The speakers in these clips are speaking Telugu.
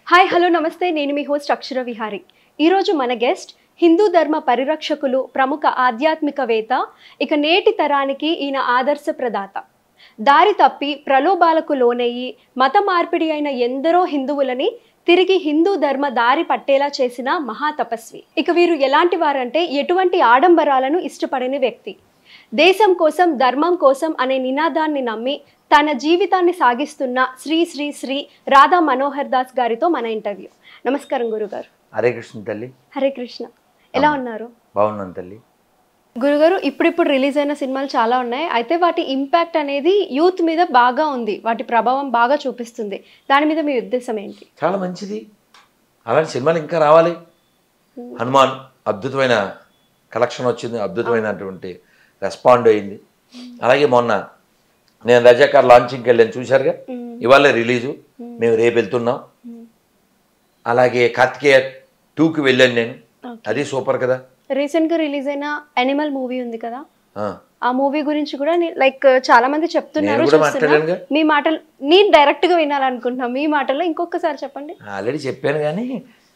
హాయ్ హలో నమస్తే నేను మీ హోస్ట్ అక్షర విహారి ఈరోజు మన గెస్ట్ హిందూ ధర్మ పరిరక్షకులు ప్రముఖ ఆధ్యాత్మికవేత్త ఇక నేటి తరానికి ఈయన ఆదర్శ ప్రదాత దారి తప్పి ప్రలోభాలకు లోనయ్యి మత మార్పిడి అయిన ఎందరో హిందువులని తిరిగి హిందూ ధర్మ దారి పట్టేలా చేసిన మహాతపస్వి ఇక వీరు ఎలాంటి వారంటే ఎటువంటి ఆడంబరాలను ఇష్టపడని వ్యక్తి దేశం కోసం ధర్మం కోసం అనే నినాదాన్ని నమ్మి తన జీవితాన్ని సాగిస్తున్న శ్రీ శ్రీ శ్రీ రాధా మనోహర్ దాస్ గారితో మన ఇంటర్వ్యూ నమస్కారం గురుగారు హరే కృష్ణ తల్లి హరే కృష్ణ ఎలా ఉన్నారు బాగున్నాను తల్లి గురుగారు ఇప్పుడిప్పుడు రిలీజ్ అయిన సినిమాలు చాలా ఉన్నాయి అయితే వాటి ఇంపాక్ట్ అనేది యూత్ మీద బాగా ఉంది వాటి ప్రభావం బాగా చూపిస్తుంది దాని మీద మీ ఉద్దేశం ఏంటి చాలా మంచిది అలాంటి సినిమాలు ఇంకా రావాలి హనుమాన్ అద్భుతమైన కలెక్షన్ వచ్చింది అద్భుతమైనటువంటి రెస్పాండ్ అయింది అలాగే మొన్న నేను రజాకార్ లాంచింగ్కి వెళ్ళాను చూశారుగా ఇవాళ రిలీజు మేము రేపు వెళ్తున్నాం అలాగే కార్తికేయ టూకి వెళ్ళాను నేను అది సూపర్ కదా రీసెంట్ గా రిలీజ్ అయిన అనిమల్ మూవీ ఉంది కదా ఆ, ఆ మూవీ గురించి కూడా లైక్ చాలా మంది చెప్తున్నారు నేను కూడా చూస్తున్నా. మాట్లాడానుగా. మీ మాటలు నేను డైరెక్ట్ గా వినాలనుకుంటున్నా మీ మాటల్లో ఇంకొకసారి చెప్పండి ఆల్రెడీ చెప్పాను కానీ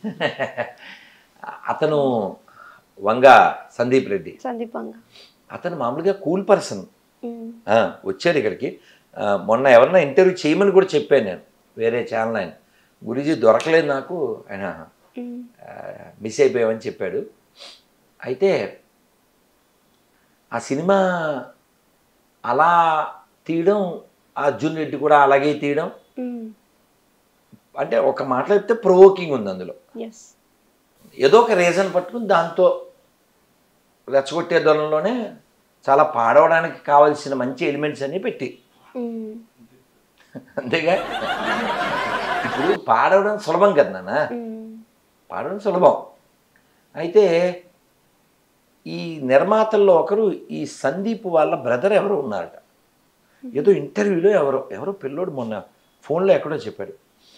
అతను వంగ సందీప్ రెడ్డి సందీప్ వంగ అతను మామూలుగా కూల్ పర్సన్ ఉమ్, ఆ, వచ్చాడు ఇక్కడికి ఆ, మొన్న ఎవరన్నా ఇంటర్వ్యూ చేయమని కూడా చెప్పాను నేను వేరే ఛానల్ ఆయన గురుజీ దొరకలేదు నాకు ఆయన ఉమ్, ఆ, మిస్ అయిపోయామని చెప్పాడు అయితే ఆ సినిమా అలా తీయడం ఆ అర్జున్ రెడ్డి కూడా అలాగే తీయడం ఉమ్, అంటే ఒక మాటలో చెప్తే ప్రొవోకింగ్ ఉంది అందులో ఎస్ ఏదో ఒక రీజన్ పట్టుకుని దాంతో రెచ్చగొట్టే దొరలోనే చాలా పాడవడానికి కావాల్సిన మంచి ఎలిమెంట్స్ అన్నీ పెట్టి ఉమ్, అంతేగా ఇప్పుడు పాడవడం సులభం కదా నాన్న ఉమ్, పాడడం సులభం అయితే ఈ నిర్మాతల్లో ఒకరు ఈ సందీప్ వాళ్ళ బ్రదర్ ఎవరో ఉన్నారట ఏదో ఇంటర్వ్యూలో ఎవరో ఎవరో పిల్లోడు మొన్న ఫోన్లో ఎక్కడో చెప్పాడు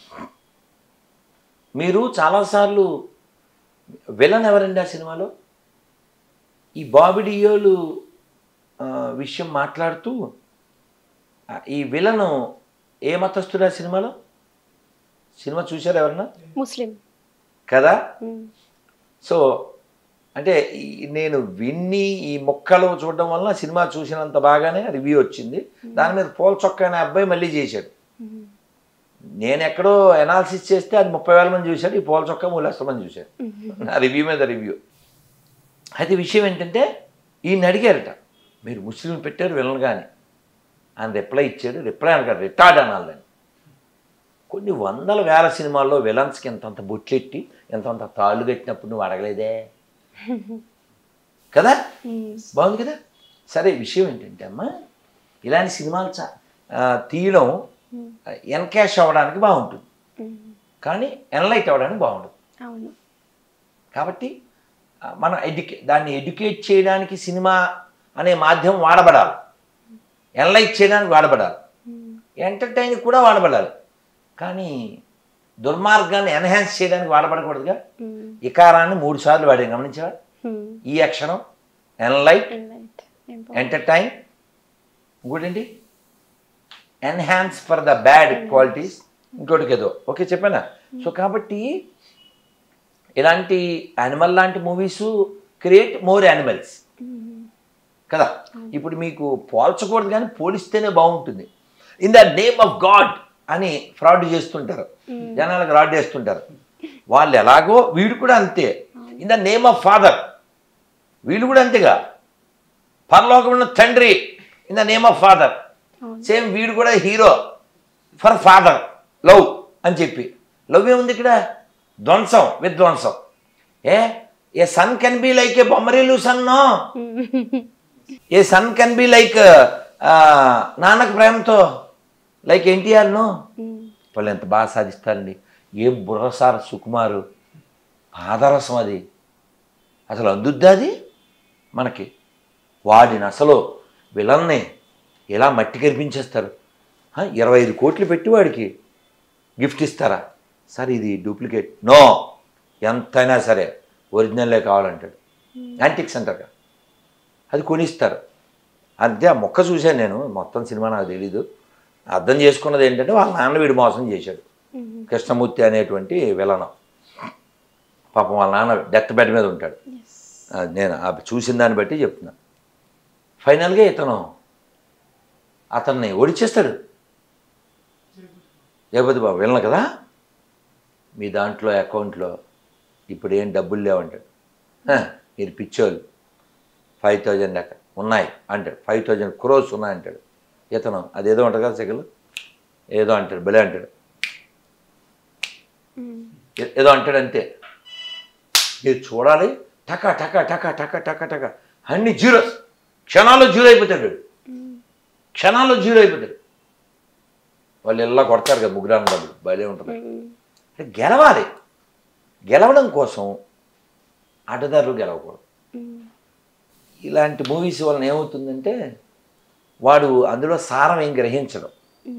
మీరు చాలాసార్లు విలన్ ఎవరండి ఆ సినిమాలో ఈ బాబీ డియోలు ఆ, విషయం మాట్లాడుతూ ఆ, ఈ విలను ఏ మతస్థుడు ఆ సినిమాలో సినిమా చూశారు ఎవరన్నా ముస్లిం కదా ఉమ్, సో అంటే ఈ- నేను విన్ని ఈ మొక్కలు చూడడం వల్ల సినిమా చూసినంత బాగానే రివ్యూ వచ్చింది దాని మీద పోల్ చొక్క అనే అబ్బాయి మళ్ళీ చేశాడు ఉమ్, నేను ఎక్కడో ఎనాలిసిస్ చేస్తే అది ముప్పై వేల మంది చూశాడు ఈ పోల్ చొక్క మూడు లక్షల మంది చూశారు ఉమ్, నా రివ్యూ మీద రివ్యూ అయితే విషయం ఏంటంటే ఈయన అడిగారట మీరు ముస్లిం పెట్టారు విలన్ కానీ ఆయన రిప్లై ఇచ్చాడు రిప్లై అనగా రిటార్డ్ అనాలని కొన్ని వందల వేల సినిమాల్లో విలన్స్కి ఎంతంత బొట్లెట్టి ఎంతంత తాళ్ళు కట్టినప్పుడు నువ్వు అడగలేదే కదా ఉమ్, బాగుంది కదా సరే విషయం ఏంటంటే అమ్మా ఇలాంటి సినిమాలు చా ఆ, తీయడం ఎన్కాష్ అవ్వడానికి బాగుంటుంది ఉమ్, కానీ ఎన్లైట్ అవ్వడానికి బాగుంటుంది అవును కాబట్టి ఆ, మనం ఎడ్యుకే దాన్ని ఎడ్యుకేట్ చేయడానికి సినిమా అనే మాధ్యమం వాడబడాలి ఎన్లైట్ చేయడానికి వాడబడాలి ఉమ్, ఎంటర్టైన్ కూడా వాడబడాలి కానీ దుర్మార్గాన్ని ఎన్హాన్స్ చేయడానికి వాడబడకూడదుగా ఉమ్, ఇకారాన్ని మూడు సార్లు వాడాను గమనించావా ఉమ్, ఈ అక్షరం ఎన్లైట్ right. Important. ఎంటర్టైన్ ఇంకోటేంటి enhance for the bad qualities ఇంకోటికి ఏదో ఓకే చెప్పానా సో కాబట్టి ఇలాంటి యానిమల్ లాంటి movies create more animals um, కదా ఇప్పుడు మీకు పోల్చకూడదు కానీ పోలిస్తేనే బాగుంటుంది in the name of God అని ఫ్రాడ్ చేస్తుంటారు జనాలకు రాడ్ చేస్తుంటారు వాళ్ళు ఎలాగో వీడు కూడా అంతే in the name of father వీళ్ళు కూడా అంతేగా పరలోకమున్న తండ్రి in the name of father అవును. సేమ్ వీడు కూడా హీరో ఫర్ ఫాదర్ లవ్ అని చెప్పి లవ్ ఏముంది ఇక్కడ ధ్వంసం విధ్వంసం a a son can be like a Bommarillu సన్నో um, a son can be like Nannaku Prematho like ఎన్టీఆర్ను ఉమ్, వాళ్ళు ఎంత బాగా సాధిస్తారండి ఏం బుర్రసార సుకుమారు ఆదరసం అది అసలు అందుద్దా అది మనకి వాడిని అసలు విలన్ని ఎలా మట్టి కనిపించేస్తారు హ, ఇరవై ఐదు కోట్లు పెట్టి వాడికి గిఫ్ట్ ఇస్తారా సార్ ఇది డూప్లికేట్ నో ఎంతైనా సరే ఒరిజినల్లే కావాలంటాడు యాంటిక్స్ అంటారు అది కొనిస్తారు అంతే ఆ మొక్క చూశాను నేను మొత్తం సినిమా నాకు తెలీదు అర్థం చేసుకున్నది ఏంటంటే వాళ్ళ నాన్న వీడు మోసం చేశాడు కృష్ణమూర్తి అనేటువంటి విలనం పాపం వాళ్ళ నాన్న డెత్ బెడ్ మీద ఉంటాడు ఆ, నేను ఆ చూసిన దాన్ని బట్టి చెప్తున్నా ఫైనల్గా ఇతను అతన్ని ఓడిచేస్తాడు జగపతి బాబు విలన కదా మీ దాంట్లో అకౌంట్లో ఇప్పుడు ఏం డబ్బులు లేవంటాడు "హ, మీరు పిచ్చోళ్ళు ఫైవ్ థౌజండ్ లెక్క ఉన్నాయి అంటాడు ఫైవ్ థౌజండ్ క్రోస్ ఉన్నాయి అంటాడు ఇతను అదేదో ఉంటుంది కదా సెకలు ఏదో అంటాడు భలే అంటాడు ఏ- ఏదో అంటాడు అంతే మీరు చూడాలి టక టక టక టక టక టక అన్ని జీరోస్ క్షణాల్లో జీరో అయిపోతాడు వీడు. క్షణాల్లో జీరో అయిపోతాడు వాళ్ళు ఇలా కొడతారు కదా ముగ్గురాన్న డబ్బులు భలే ఉంటుంది అంటే గెలవాలి గెలవడం కోసం ఆటదారులు గెలవకూడదు ఇలాంటి మూవీస్ వలన ఏమవుతుందంటే వాడు అందులో సారం ఏం గ్రహించడం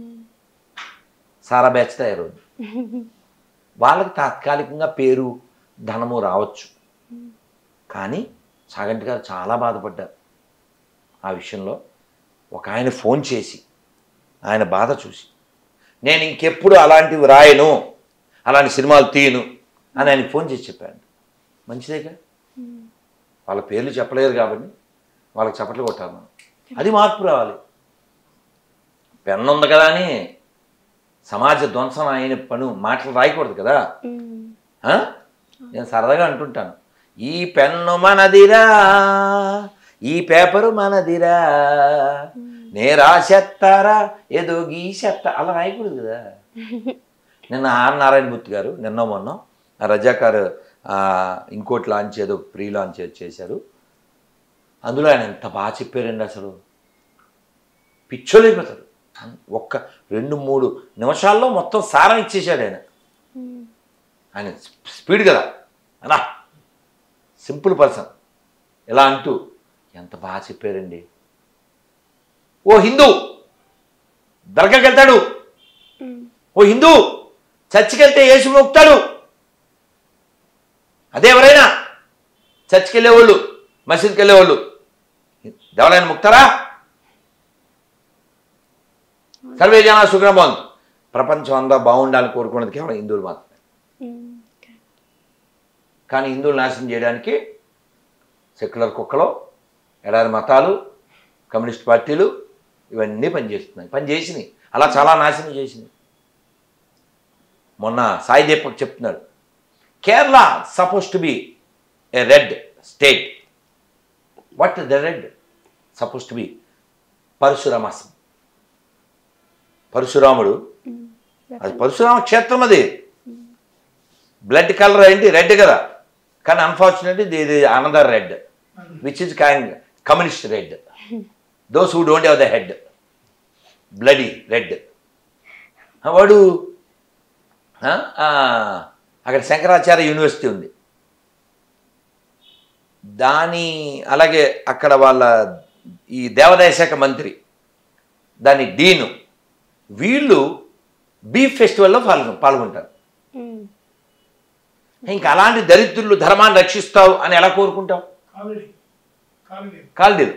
సారా బ్యాచ్ తయారవుతుంది వాళ్ళకి తాత్కాలికంగా పేరు ధనము రావచ్చు కానీ సాగంటి గారు చాలా బాధపడ్డారు ఆ విషయంలో ఒక ఆయన ఫోన్ చేసి ఆయన బాధ చూసి నేను ఇంకెప్పుడు అలాంటివి రాయను అలాంటి సినిమాలు తీయను అని ఆయనకి ఫోన్ చేసి చెప్పాను మంచిదేగా వాళ్ళ పేర్లు చెప్పలేరు కాబట్టి వాళ్ళకి చప్పట్లు కొట్టాలి మనం అది మార్పు రావాలి పెన్ను ఉంది కదా అని సమాజ ధ్వంసం అయిన పను మాటలు రాయకూడదు కదా ఆ? నేను సరదాగా అంటుంటాను ఈ పెన్ను మనదిరా ఈ పేపరు మనదిరా నే రాసేస్తారా ఏదో గీసేస్తా అలా రాయకూడదు కదా నిన్న ఆర్ నారాయణమూర్తి గారు నిన్న మొన్న ఆ రజాకార్ ఆ, ఇంకోటి లాంచ్ ఏదో ప్రీ లాంచ్ ఏదో చేశారు అందులో ఆయన ఎంత బాగా చెప్పారండి అసలు పిచ్చోలైపోతారు ఒక్క రెండు మూడు నిమిషాల్లో మొత్తం సారం ఇచ్చేశాడు ఆయన ఆయన స్పీడ్ కదా అనా సింపుల్ పర్సన్ ఇలా అంటూ ఎంత బాగా చెప్పారండి ఓ హిందూ దర్గాకి వెళ్తాడు ఓ హిందూ చర్చికి వెళ్తే యేసు మొక్కుతాడు అదే ఎవరైనా చర్చికి వెళ్ళేవాళ్ళు మసీద్కి వెళ్ళేవాళ్ళు దేవాలయాన్ని ముక్తారా సర్వే జన సుగ్రహం ప్రపంచం అంతా బాగుండాలని కోరుకున్నది కేవలం హిందువులు మాత్రమే కానీ హిందువులు నాశనం చేయడానికి సెక్యులర్ కుక్కలు ఎడారి మతాలు కమ్యూనిస్ట్ పార్టీలు ఇవన్నీ పనిచేస్తున్నాయి పనిచేసినాయి అలా చాలా నాశనం చేసినాయి మొన్న సాయి దీపక్ చెప్తున్నాడు Kerala supposed to be a red state what the red supposed to be పరశురామాసం పరశురాముడు అది పరశురామ క్షేత్రం అది బ్లడ్ కలర్ ఏంటి రెడ్ కదా కానీ అన్ఫార్చునేట్లీ ఇది another red which is kind communist red those who don't have the head bloody red వాడు ఆ, ఆ, అక్కడ శంకరాచార్య యూనివర్సిటీ ఉంది దాని అలాగే అక్కడ వాళ్ళ ఈ దేవాదాయ శాఖ మంత్రి దాని డీను వీళ్ళు బీఫ్ ఫెస్టివల్లో పాల్గొ పాల్గొంటారు ఇంకా అలాంటి దరిద్రులు ధర్మాన్ని రక్షిస్తావు అని ఎలా కోరుకుంటావు కాలనీ కాలనీ కాల్డీలు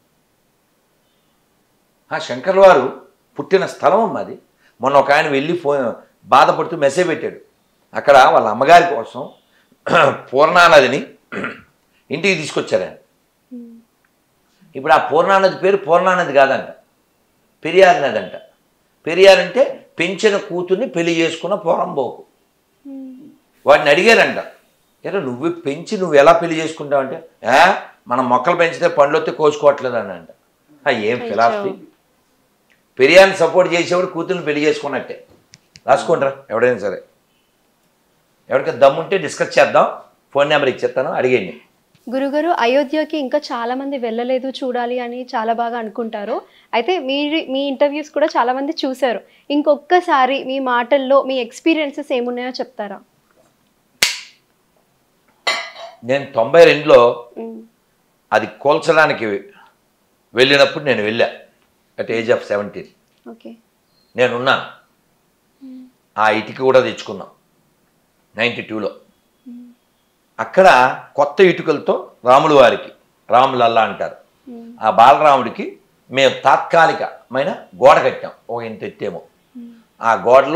ఆ శంకర్ల వారు పుట్టిన స్థలం మాది మొన్న ఒక ఆయన వెళ్ళి ఫోన్ బాధపడుతూ మెసేజ్ పెట్టాడు అక్కడ వాళ్ళ అమ్మగారి కోసం పూర్ణానదిని ఇంటికి తీసుకొచ్చారు ఆయన ఇప్పుడు ఆ పూర్ణానది పేరు పూర్ణానది కాదంట పెరియార్ నది అంట పెరియార్ అంటే పెంచిన కూతుర్ని పెళ్లి చేసుకున్న పోరంబోకు వాడిని అడిగారంట ఎరా నువ్వు పెంచి నువ్వు ఎలా పెళ్లి చేసుకుంటావు అంటే "ఏ, మనం మొక్కలు పెంచితే పండ్లు వస్తే కోసుకోవట్లేదు అని అంట ఆ, ఏం ఫిలాసఫీ పెరియాన్ని సపోర్ట్ చేసేవాడు కూతుర్ని పెళ్లి చేసుకున్నట్టే రాసుకోండిరా ఎవడైనా సరే ఎవరికైనా దమ్ముంటే డిస్కస్ చేద్దాం ఫోన్ నెంబర్ ఇచ్చేస్తాను అడిగేయండి గురుగారు అయోధ్యకి ఇంకా చాలా మంది వెళ్ళలేదు చూడాలి అని చాలా బాగా అనుకుంటారు అయితే మీ మీ ఇంటర్వ్యూస్ కూడా చాలా మంది చూశారు ఇంకొక్కసారి మీ మాటల్లో మీ ఎక్స్పీరియన్సెస్ ఏమున్నాయో చెప్తారా నేను తొంభై రెండులో మ్మ్. అది కోల్చడానికి వెళ్ళినప్పుడు నేను వెళ్ళా at age of seventeen okay నేనున్నాను ఆ ఇటుక కూడా తెచ్చుకున్నాం నైంటీ టూలో అక్కడ కొత్త ఇటుకలతో రాముల వారికి రాములల్లా అంటారు మ్మ్. ఆ బాలరాముడికి మేము తాత్కాలికమైన గోడ కట్టాం ఒక ఇంత ఎత్తేమో ఆ గోడలో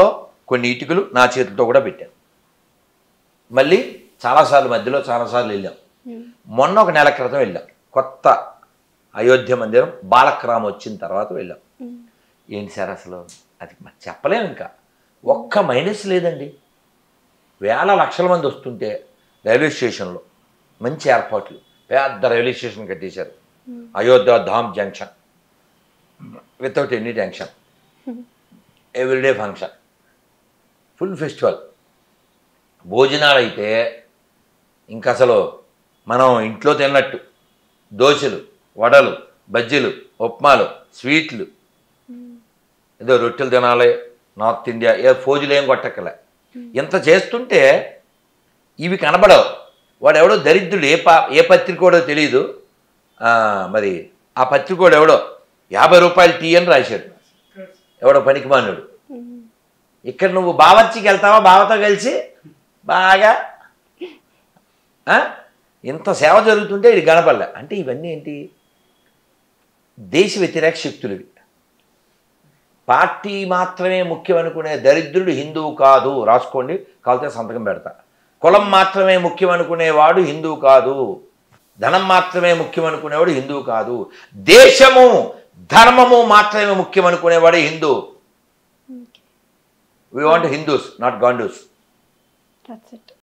కొన్ని ఇటుకలు నా చేతులతో కూడా పెట్టాను మళ్ళీ చాలాసార్లు మధ్యలో చాలాసార్లు వెళ్ళాం మొన్న ఒక నెల క్రితం వెళ్ళాం కొత్త అయోధ్య మందిరం బాలక్రామ్ వచ్చిన తర్వాత వెళ్ళాం ఏంటి సార్ అసలు అది మరి చెప్పలేము ఇంకా ఒక్క మైనస్ లేదండి వేల లక్షల మంది వస్తుంటే రైల్వే స్టేషన్లో మంచి ఏర్పాట్లు పెద్ద రైల్వే స్టేషన్ కట్టేశారు Ayodhya Dham junction without any tension everyday function full festival భోజనాలు అయితే ఇంకా అసలు మనం ఇంట్లో తిన్నట్టు దోశలు వడలు బజ్జీలు ఉప్మాలు స్వీట్లు ఏదో రొట్టెలు తినాలి నార్త్ ఇండియా ఏ ఫోజులు ఏం కొట్టక్కలే ఇంత చేస్తుంటే ఇవి కనబడవు వాడు ఎవడో దరిద్రుడు ఏ పా ఏ పత్రికోడో తెలియదు ఆ, మరి ఆ పత్రికోడు ఎవడో యాభై రూపాయలు టీ అని రాశాడు ఎవడో పనికిమానుడు ఇక్కడ నువ్వు బావర్చికి వెళ్తావా బావతో కలిసి బాగా ఆ? ఇంత సేవ జరుగుతుంటే ఇది గణపల్లె అంటే ఇవన్నీ ఏంటి దేశ వ్యతిరేక శక్తులు ఇవి పార్టీ మాత్రమే ముఖ్యం అనుకునే దరిద్రుడు హిందువు కాదు రాసుకోండి కాలితే సంతకం పెడతా కులం మాత్రమే ముఖ్యం అనుకునేవాడు హిందువు కాదు ధనం మాత్రమే ముఖ్యం అనుకునేవాడు హిందువు కాదు దేశము ధర్మము మాత్రమే ముఖ్యం అనుకునేవాడు Hindu we want Hindus not గాండూస్ దట్స్ ఇట్